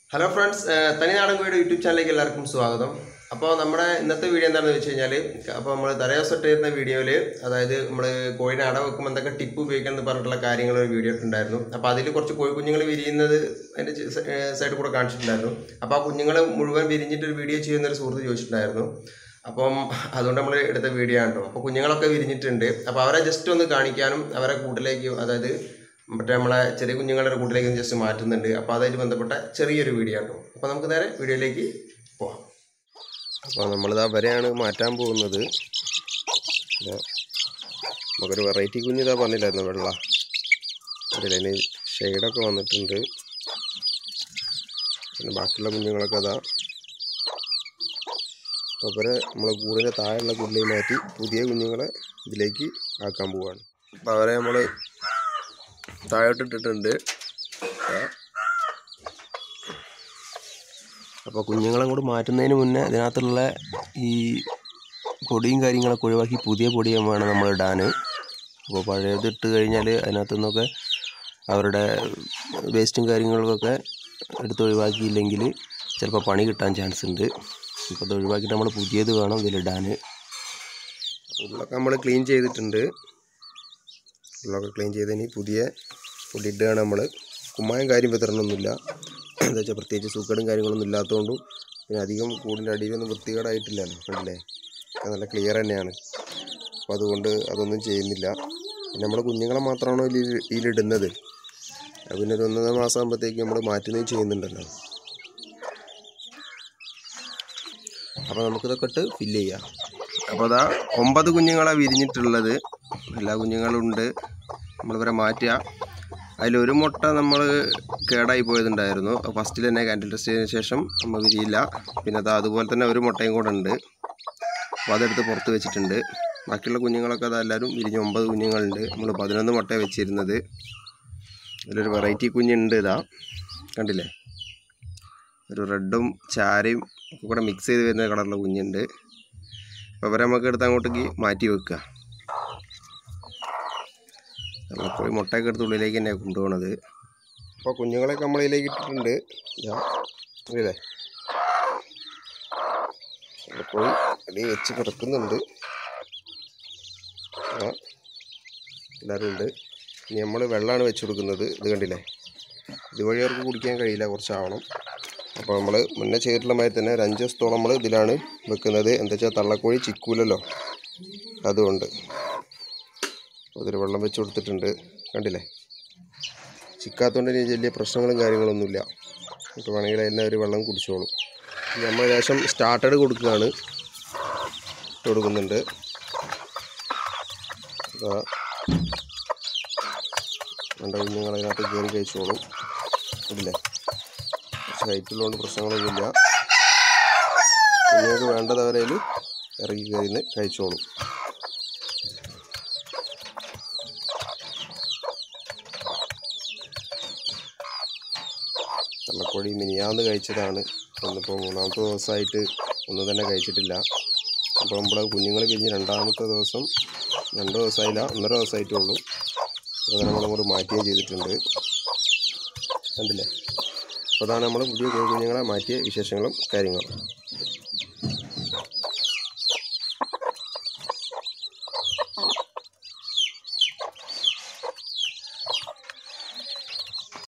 hello friends തനിനാടൻ വീട് YouTube ചാനലിലേക്ക് എല്ലാവർക്കും സ്വാഗതം അപ്പോൾ നമ്മുടെ ഇന്നത്തെ വീഡിയോ എന്താണെന്ന് വെച്ച് കഴിഞ്ഞാൽ അപ്പോൾ നമ്മൾ തലേദിവസം ഇട്ടിരുന്ന വീഡിയോയിൽ അതായത് നമ്മൾ കോഴിനെ അട വെക്കുമ്പോൾ എന്തൊക്കെ ടിപ്പ് ഉപയോഗിക്കണം എന്ന് പറഞ്ഞിട്ടുള്ള കാര്യങ്ങൾ ഒരു വീഡിയോ ഇട്ടുണ്ടായിരുന്നു അപ്പോൾ അതിൽ കുറച്ച് കോഴി കുഞ്ഞുങ്ങൾ വിരിയുന്നത് അതിൻ്റെ സൈഡിൽ കൂടെ കാണിച്ചിട്ടുണ്ടായിരുന്നു അപ്പോൾ ആ കുഞ്ഞുങ്ങൾ മുഴുവൻ വിരിഞ്ഞിട്ട് ഒരു വീഡിയോ ചെയ്യുന്ന ഒരു സുഹൃത്ത് ചോദിച്ചിട്ടുണ്ടായിരുന്നു അപ്പം അതുകൊണ്ട് നമ്മൾ എടുത്ത വീഡിയോ ആണ് കേട്ടോ അപ്പോൾ കുഞ്ഞുങ്ങളൊക്കെ വിരിഞ്ഞിട്ടുണ്ട് അപ്പോൾ അവരെ ജസ്റ്റ് ഒന്ന് കാണിക്കാനും അവരെ കൂട്ടിലേക്ക് അതായത് മറ്റേ നമ്മളെ ചെറിയ കുഞ്ഞുങ്ങളുടെ കൂട്ടിലേക്ക് ജസ്റ്റ് മാറ്റുന്നുണ്ട് അപ്പോൾ അതായിട്ട് ബന്ധപ്പെട്ട ചെറിയൊരു വീഡിയോ ആണ് അപ്പോൾ നമുക്ക് നേരെ വീഡിയോയിലേക്ക് പോവാം അപ്പോൾ നമ്മളിതാ വരെയാണ് മാറ്റാൻ പോകുന്നത് ഇതാ നമുക്കൊരു വെറൈറ്റി കുഞ്ഞിതാ പറഞ്ഞില്ലായിരുന്നു വെള്ള അതിന് ഷെയ്ഡൊക്കെ വന്നിട്ടുണ്ട് പിന്നെ ബാക്കിയുള്ള കുഞ്ഞുങ്ങളൊക്കെ അതാ അപ്പോൾ അവരെ നമ്മളെ കൂടിൻ്റെ താഴെയുള്ള കുഞ്ഞിലേക്ക് മാറ്റി പുതിയ കുഞ്ഞുങ്ങളെ ഇതിലേക്ക് ആക്കാൻ പോവുകയാണ് അപ്പോൾ അവരെ നമ്മൾ താഴോട്ടിട്ടിട്ടുണ്ട് അപ്പോൾ കുഞ്ഞുങ്ങളെ കൂടെ മാറ്റുന്നതിന് മുന്നേ ഇതിനകത്തുള്ള ഈ പൊടിയും കാര്യങ്ങളൊക്കെ ഒഴിവാക്കി പുതിയ പൊടിയും വേണം നമ്മൾ ഇടാൻ അപ്പോൾ പഴയത് ഇട്ട് കഴിഞ്ഞാൽ അതിനകത്തു നിന്നൊക്കെ അവരുടെ വേസ്റ്റും കാര്യങ്ങളൊക്കെ എടുത്ത് ഒഴിവാക്കിയില്ലെങ്കിൽ ചിലപ്പോൾ പണി കിട്ടാൻ ചാൻസ് ഉണ്ട് അപ്പോൾ അത് ഒഴിവാക്കിയിട്ട് നമ്മൾ പുതിയത് വേണം ഇതിലിടാൻ ഉള്ളൊക്കെ നമ്മൾ ക്ലീൻ ചെയ്തിട്ടുണ്ട് ഉള്ളൊക്കെ ക്ലീൻ ചെയ്തതിന് പുതിയ പൊടി ഇടുകയാണ് നമ്മൾ കുമ്മായം കാര്യം വിതരണമൊന്നുമില്ല എന്താ വെച്ചാൽ പ്രത്യേകിച്ച് സൂക്കേടും കാര്യങ്ങളൊന്നും ഇല്ലാത്തതുകൊണ്ടും പിന്നെ അധികം കൂടിൻ്റെ അടിയിലൊന്നും വൃത്തികേടായിട്ടില്ലല്ലോ കണ്ടില്ലേ ഒക്കെ നല്ല ക്ലിയർ തന്നെയാണ് അപ്പോൾ അതുകൊണ്ട് അതൊന്നും ചെയ്യുന്നില്ല പിന്നെ നമ്മൾ കുഞ്ഞുങ്ങളെ മാത്രമാണോ ഇതിൽ ഇതിലിടുന്നത് അത് പിന്നെ ഒരു ഒന്നര മാസം ആകുമ്പോഴത്തേക്ക് നമ്മൾ മാറ്റുകയും ചെയ്യുന്നുണ്ടല്ലോ അപ്പോൾ നമുക്കിതൊക്കെ ഇട്ട് ഫില്ല് ചെയ്യാം അപ്പോൾ അതാ ഒമ്പത് കുഞ്ഞുങ്ങളാണ് വിരിഞ്ഞിട്ടുള്ളത് എല്ലാ കുഞ്ഞുങ്ങളും ഉണ്ട് നമ്മളിവരെ മാറ്റുക അതിലൊരു മുട്ട നമ്മൾ കേടായി പോയതുണ്ടായിരുന്നു ഫസ്റ്റിൽ തന്നെ കാൻഡിൽ ടെസ്റ്റ് ചെയ്തതിന് ശേഷം നമ്മൾ വിരിയില്ല പിന്നെ അത് അതുപോലെ തന്നെ ഒരു മുട്ടയും കൂടെ ഉണ്ട് അപ്പോൾ അതെടുത്ത് പുറത്ത് വെച്ചിട്ടുണ്ട് ബാക്കിയുള്ള കുഞ്ഞുങ്ങളൊക്കെ അതെല്ലാവരും വിരിഞ്ഞ് ഒമ്പത് കുഞ്ഞുങ്ങളുണ്ട് നമ്മൾ പതിനൊന്ന് മുട്ട വെച്ചിരുന്നത് ഇതിലൊരു വെറൈറ്റി കുഞ്ഞുണ്ട് ഇതാ കണ്ടില്ലേ ഒരു റെഡും ചാരയും ഒക്കെ കൂടെ മിക്സ് ചെയ്ത് വരുന്ന കളറുള്ള കുഞ്ഞുണ്ട് അപ്പോൾ അവരെ നമുക്ക് എടുത്ത് അങ്ങോട്ടേക്ക് മാറ്റി വെക്കുക നമ്മളെപ്പോഴും മുട്ടയൊക്കെ എടുത്ത് ഉള്ളിലേക്ക് തന്നെയാണ് കൊണ്ടുപോകണത് അപ്പോൾ കുഞ്ഞുങ്ങളെയൊക്കെ നമ്മളിലേക്ക് ഇട്ടിട്ടുണ്ട് ഇതാ ഇല്ലേ പോയി അടി വെച്ച് കിടക്കുന്നുണ്ട് ആ എല്ലാവരും ഉണ്ട് ഇനി നമ്മൾ വെള്ളമാണ് വെച്ച് കൊടുക്കുന്നത് ഇത് കണ്ടില്ലേ ഇതുവഴി അവർക്ക് കുടിക്കാൻ കഴിയില്ല കുറച്ചാവണം അപ്പോൾ നമ്മൾ മുന്നേ ചെയ്തിട്ടുള്ള മാതിരി തന്നെ ഒരു അഞ്ച് ദിവസത്തോളം നമ്മൾ ഇതിലാണ് വെക്കുന്നത് എന്താ വെച്ചാൽ തള്ളക്കോഴി ചിക്കൂലല്ലോ അതുകൊണ്ട് അതിൽ വെള്ളം വെച്ച് കൊടുത്തിട്ടുണ്ട് കണ്ടില്ലേ ചിക്കാത്തതുകൊണ്ട് ഇനി വലിയ പ്രശ്നങ്ങളും കാര്യങ്ങളൊന്നുമില്ല ഇപ്പോൾ വേണമെങ്കിൽ തന്നെ ഒരു വെള്ളം കുടിച്ചോളും നമ്മൾ ഏകദേശം സ്റ്റാർട്ടഡ് കൊടുക്കുകയാണ് ഇട്ട് കൊടുക്കുന്നുണ്ട് അതാ രണ്ട് കുഞ്ഞുങ്ങൾ അതിനകത്ത് കയറി കഴിച്ചോളും ഇല്ലേ കുറച്ച് ഹൈറ്റുള്ളതുകൊണ്ട് പ്രശ്നങ്ങളൊന്നുമില്ല കുഞ്ഞുങ്ങൾക്ക് വേണ്ടത് അവരതിൽ ഇറങ്ങി കയറി കഴിച്ചോളും തള്ളക്കോഴി മിനിയാന്ന് കഴിച്ചതാണ് ഇന്നിപ്പോൾ മൂന്നാമത്തെ ദിവസമായിട്ട് ഒന്നും തന്നെ കഴിച്ചിട്ടില്ല അപ്പോൾ നമ്മുടെ കുഞ്ഞുങ്ങൾ കഴിഞ്ഞ് രണ്ടാമത്തെ ദിവസം രണ്ട് ദിവസമായില്ല ഒന്നര ദിവസമായിട്ടേ ഉള്ളൂ അപ്പോൾ നമ്മൾ അങ്ങോട്ട് മാറ്റുകയും ചെയ്തിട്ടുണ്ട് കണ്ടില്ലേ അപ്പോൾ അതാണ് നമ്മൾ പുതിയ കോഴി കുഞ്ഞുങ്ങളെ മാറ്റിയ വിശേഷങ്ങളും കാര്യങ്ങളും